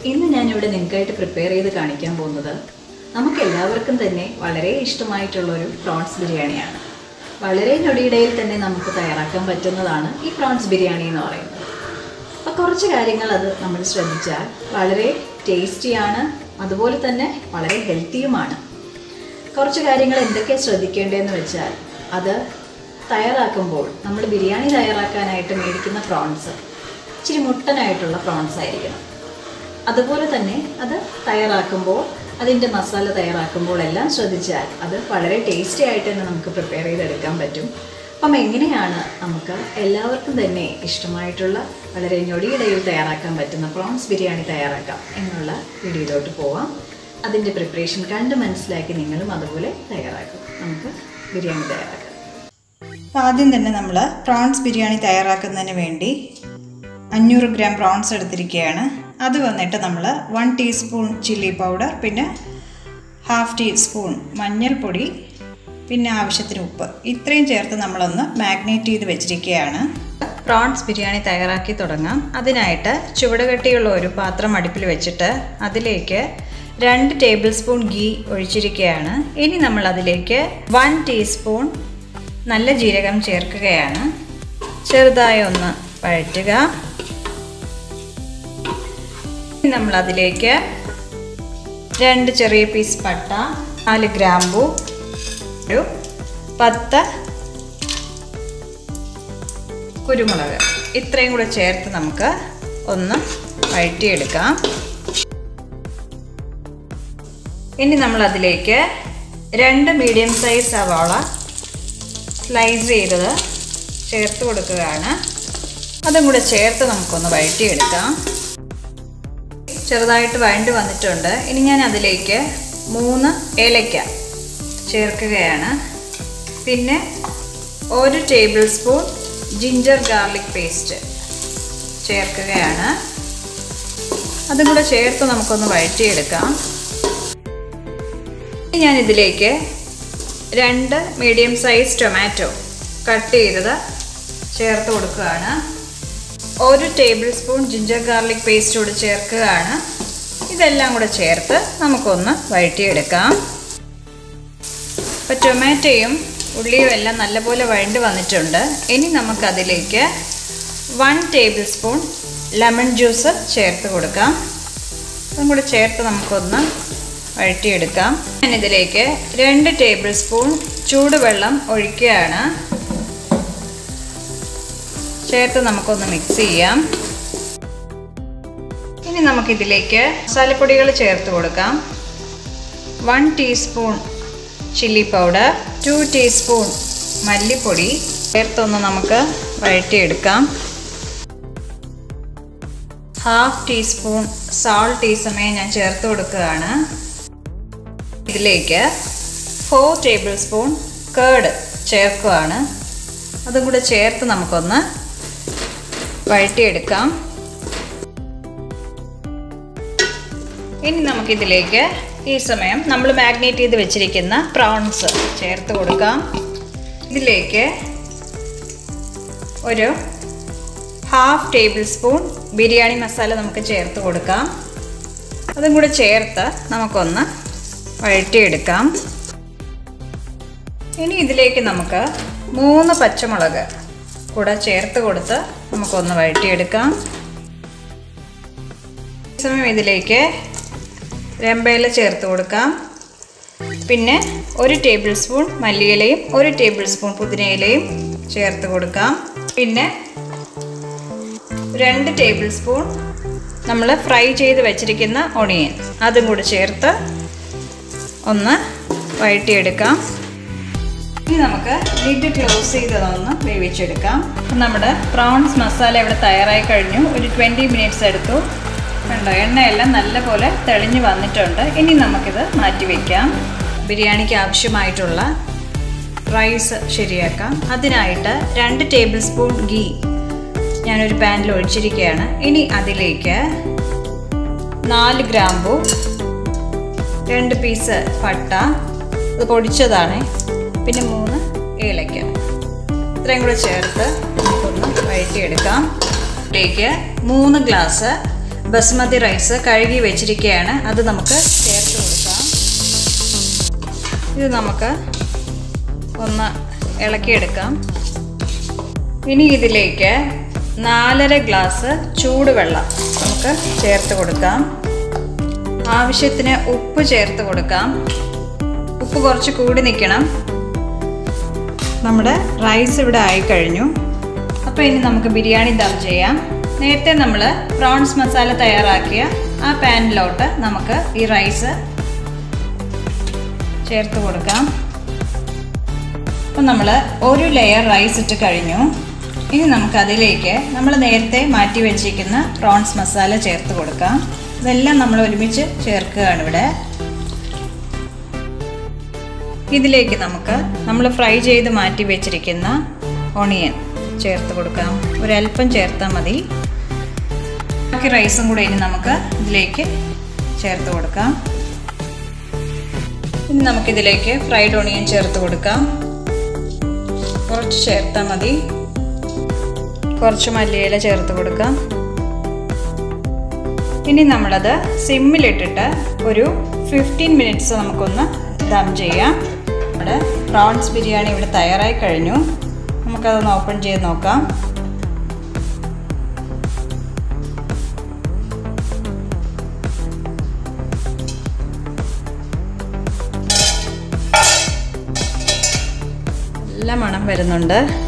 ഇന്ന് ഞാനിവിടെ നിങ്ങൾക്കായിട്ട് പ്രിപ്പയർ ചെയ്ത് കാണിക്കാൻ പോകുന്നത് നമുക്ക് എല്ലാവർക്കും തന്നെ വളരെ ഇഷ്ടമായിട്ടുള്ള ഒരു പ്രോൺസ് ബിരിയാണിയാണ് വളരെ ഞൊടിയിടയിൽ തന്നെ നമുക്ക് തയ്യാറാക്കാൻ പറ്റുന്നതാണ് ഈ പ്രോൺസ് ബിരിയാണി എന്ന് പറയുന്നത് അപ്പോൾ കുറച്ച് കാര്യങ്ങൾ അത് നമ്മൾ ശ്രദ്ധിച്ചാൽ വളരെ ടേസ്റ്റിയാണ് അതുപോലെ തന്നെ വളരെ ഹെൽത്തിയുമാണ് കുറച്ച് കാര്യങ്ങൾ എന്തൊക്കെ ശ്രദ്ധിക്കേണ്ടതെന്ന് വെച്ചാൽ അത് തയ്യാറാക്കുമ്പോൾ നമ്മൾ ബിരിയാണി തയ്യാറാക്കാനായിട്ട് മേടിക്കുന്ന പ്രോൺസ് ഇച്ചിരി മുട്ടനായിട്ടുള്ള പ്രോൺസ് ആയിരിക്കണം അതുപോലെ തന്നെ അത് തയ്യാറാക്കുമ്പോൾ അതിൻ്റെ മസാല തയ്യാറാക്കുമ്പോൾ എല്ലാം ശ്രദ്ധിച്ചാൽ അത് വളരെ ടേസ്റ്റി ആയിട്ട് തന്നെ നമുക്ക് പ്രിപ്പയർ ചെയ്തെടുക്കാൻ പറ്റും അപ്പം എങ്ങനെയാണ് നമുക്ക് എല്ലാവർക്കും തന്നെ ഇഷ്ടമായിട്ടുള്ള വളരെ ഞൊടിയിടയിൽ തയ്യാറാക്കാൻ പറ്റുന്ന പ്രോൺസ് ബിരിയാണി തയ്യാറാക്കാം എന്നുള്ള വീഡിയോയിലോട്ട് പോവാം അതിൻ്റെ പ്രിപ്പറേഷൻ കണ്ട് മനസ്സിലാക്കി നിങ്ങളും അതുപോലെ തയ്യാറാക്കും നമുക്ക് ബിരിയാണി തയ്യാറാക്കാം അപ്പോൾ ആദ്യം തന്നെ നമ്മൾ പ്രോൺസ് ബിരിയാണി തയ്യാറാക്കുന്നതിന് വേണ്ടി അഞ്ഞൂറ് ഗ്രാം പ്രോൺസ് എടുത്തിരിക്കുകയാണ് അത് വന്നിട്ട് നമ്മൾ വൺ ടീസ്പൂൺ ചില്ലി പൗഡർ പിന്നെ ഹാഫ് ടീസ്പൂൺ മഞ്ഞൾപ്പൊടി പിന്നെ ആവശ്യത്തിന് ഉപ്പ് ഇത്രയും ചേർത്ത് നമ്മളൊന്ന് മാഗ്നേറ്റ് ചെയ്ത് വെച്ചിരിക്കുകയാണ് പ്രോൺസ് ബിരിയാണി തയ്യാറാക്കി തുടങ്ങാം അതിനായിട്ട് ചുവടുകട്ടിയുള്ള ഒരു പാത്രം അടുപ്പിൽ വെച്ചിട്ട് അതിലേക്ക് രണ്ട് ടേബിൾ സ്പൂൺ ഗീ ഒഴിച്ചിരിക്കുകയാണ് ഇനി നമ്മൾ അതിലേക്ക് വൺ ടീസ്പൂൺ നല്ല ജീരകം ചേർക്കുകയാണ് ചെറുതായി ഒന്ന് വഴറ്റുക ഇനി നമ്മൾ അതിലേക്ക് രണ്ട് ചെറിയ പീസ് പട്ട നാല് ഗ്രാമ്പു ഒരു പത്ത് കുരുമുളക് ഇത്രയും കൂടെ ചേർത്ത് നമുക്ക് ഒന്ന് വഴറ്റിയെടുക്കാം ഇനി നമ്മൾ അതിലേക്ക് രണ്ട് മീഡിയം സൈസ് സവാള സ്ലൈസ് ചെയ്തത് ചേർത്ത് കൊടുക്കുകയാണ് അതും കൂടെ ചേർത്ത് നമുക്കൊന്ന് വഴറ്റിയെടുക്കാം ചെറുതായിട്ട് വഴണ്ട് വന്നിട്ടുണ്ട് ഇനി ഞാൻ അതിലേക്ക് മൂന്ന് ഏലക്ക ചേർക്കുകയാണ് പിന്നെ ഒരു tablespoon ginger garlic paste ചേർക്കുകയാണ് അതും കൂടെ ചേർത്ത് നമുക്കൊന്ന് വഴറ്റിയെടുക്കാം ഞാൻ ഇതിലേക്ക് രണ്ട് മീഡിയം സൈസ് ടൊമാറ്റോ കട്ട് ചെയ്തത് ചേർത്ത് കൊടുക്കുകയാണ് ഒരു tablespoon ginger garlic paste കൂടി ചേർക്കുകയാണ് ഇതെല്ലാം കൂടെ ചേർത്ത് നമുക്കൊന്ന് വഴറ്റിയെടുക്കാം അപ്പോൾ ടൊമാറ്റോയും ഉള്ളിയും എല്ലാം നല്ലപോലെ വഴണ്ട് വന്നിട്ടുണ്ട് ഇനി നമുക്കതിലേക്ക് one tablespoon lemon juice ചേർത്ത് കൊടുക്കാം അതും കൂടെ ചേർത്ത് നമുക്കൊന്ന് വഴറ്റിയെടുക്കാം ഞാനിതിലേക്ക് രണ്ട് ടേബിൾ സ്പൂൺ ചൂടുവെള്ളം ഒഴിക്കുകയാണ് ചേർത്ത് നമുക്കൊന്ന് മിക്സ് ചെയ്യാം ഇനി നമുക്കിതിലേക്ക് മസാലപ്പൊടികൾ ചേർത്ത് കൊടുക്കാം one teaspoon chilli powder two teaspoon മല്ലിപ്പൊടി ചേർത്തൊന്ന് നമുക്ക് വഴറ്റിയെടുക്കാം ഹാഫ് ടീസ്പൂൺ സാൾട്ട് ഈ സമയം ഞാൻ ചേർത്ത് കൊടുക്കുകയാണ് ഇതിലേക്ക് ഫോർ ടേബിൾ സ്പൂൺ കേർഡ് ചേർക്കുകയാണ് അതും കൂടെ ചേർത്ത് നമുക്കൊന്ന് വഴറ്റിയെടുക്കാം ഇനി നമുക്കിതിലേക്ക് ഈ സമയം നമ്മൾ മാഗ്നേറ്റ് ചെയ്ത് വെച്ചിരിക്കുന്ന പ്രോൺസ് ചേർത്ത് കൊടുക്കാം ഇതിലേക്ക് ഒരു half tablespoon biryani masala നമുക്ക് ചേർത്ത് കൊടുക്കാം അതും കൂടെ ചേർത്ത് നമുക്കൊന്ന് വഴറ്റിയെടുക്കാം ഇനി ഇതിലേക്ക് നമുക്ക് മൂന്ന് പച്ചമുളക് കൂടെ ചേർത്ത് കൊടുത്ത് നമുക്കൊന്ന് വഴറ്റിയെടുക്കാം സമയം ഇതിലേക്ക് രമ്പയില ചേർത്ത് കൊടുക്കാം പിന്നെ ഒരു ടേബിൾ സ്പൂൺ മല്ലിയിലയും ഒരു ടേബിൾ സ്പൂൺ പുതിനയിലയും ചേർത്ത് കൊടുക്കാം പിന്നെ രണ്ട് ടേബിൾ സ്പൂൺ നമ്മൾ ഫ്രൈ ചെയ്ത് വെച്ചിരിക്കുന്ന ഒണിയൻ അതും കൂടി ചേർത്ത് ഒന്ന് വഴറ്റിയെടുക്കാം ഇനി നമുക്ക് ലിഡ് ക്ലോസ് ചെയ്തതൊന്ന് വേവിച്ചെടുക്കാം നമ്മുടെ പ്രോൺസ് മസാല ഇവിടെ തയ്യാറായി കഴിഞ്ഞു ഒരു ട്വൻറ്റി മിനിറ്റ്സ് എടുത്തു കണ്ടോ എണ്ണയെല്ലാം നല്ലപോലെ തെളിഞ്ഞു വന്നിട്ടുണ്ട് ഇനി നമുക്കിത് മാറ്റി വയ്ക്കാം ബിരിയാണിക്ക് ആവശ്യമായിട്ടുള്ള റൈസ് ശരിയാക്കാം അതിനായിട്ട് രണ്ട് ടേബിൾ സ്പൂൺ ഗീ ഞാനൊരു പാനിൽ ഒഴിച്ചിരിക്കുകയാണ് ഇനി അതിലേക്ക് നാല് ഗ്രാമ്പു രണ്ട് പീസ് പട്ട ഇത് പൊടിച്ചതാണ് പിന്നെ മൂന്ന് ഏലക്ക ഇത്രയും കൂടെ ചേർത്ത് നമുക്കൊന്ന് വഴറ്റിയെടുക്കാം ഇതിലേക്ക് മൂന്ന് ഗ്ലാസ് ബസ്മതി റൈസ് കഴുകി വെച്ചിരിക്കുകയാണ് അത് നമുക്ക് ചേർത്ത് കൊടുക്കാം ഇത് നമുക്ക് ഒന്ന് ഇളക്കിയെടുക്കാം ഇനി ഇതിലേക്ക് നാലര ഗ്ലാസ് ചൂടുവെള്ളം നമുക്ക് ചേർത്ത് കൊടുക്കാം ആവശ്യത്തിന് ഉപ്പ് ചേർത്ത് കൊടുക്കാം ഉപ്പ് കുറച്ച് കൂടി നിൽക്കണം നമ്മുടെ റൈസ് ഇവിടെ ആയിക്കഴിഞ്ഞു അപ്പോൾ ഇനി നമുക്ക് ബിരിയാണി ദം ചെയ്യാം നേരത്തെ നമ്മൾ പ്രോൺസ് മസാല തയ്യാറാക്കിയ ആ പാനിലോട്ട് നമുക്ക് ഈ റൈസ് ചേർത്ത് കൊടുക്കാം അപ്പം നമ്മൾ ഒരു ലെയർ റൈസ് ഇട്ട് കഴിഞ്ഞു ഇനി നമുക്ക് അതിലേക്ക് നമ്മൾ നേരത്തെ മാറ്റി വെച്ചിരിക്കുന്ന പ്രോൺസ് മസാല ചേർത്ത് കൊടുക്കാം ഇതെല്ലാം നമ്മൾ ഒരുമിച്ച് ചേർക്കുകയാണ് ഇവിടെ ഇതിലേക്ക് നമുക്ക് നമ്മൾ ഫ്രൈ ചെയ്ത് മാറ്റി വെച്ചിരിക്കുന്ന ഓണിയൻ ചേർത്ത് കൊടുക്കാം ഒരല്പം ചേർത്താൽ മതി ബാക്കി റൈസും കൂടെ ഇനി നമുക്ക് ഇതിലേക്ക് ചേർത്ത് കൊടുക്കാം ഇനി നമുക്കിതിലേക്ക് ഫ്രൈഡ് ഓണിയൻ ചേർത്ത് കൊടുക്കാം കുറച്ച് ചേർത്താൽ മതി കുറച്ച് മല്ലിയില ചേർത്ത് കൊടുക്കാം ഇനി നമ്മളത് സിമ്മിലിട്ടിട്ട് ഒരു ഫിഫ്റ്റീൻ മിനിറ്റ്സ് നമുക്കൊന്ന് ദം ചെയ്യാം നമ്മുടെ പ്രോൺസ് ബിരിയാണി ഇവിടെ തയ്യാറായി കഴിഞ്ഞു നമുക്കതൊന്ന് ഓപ്പൺ ചെയ്ത് നോക്കാം നല്ല മണം വരുന്നുണ്ട്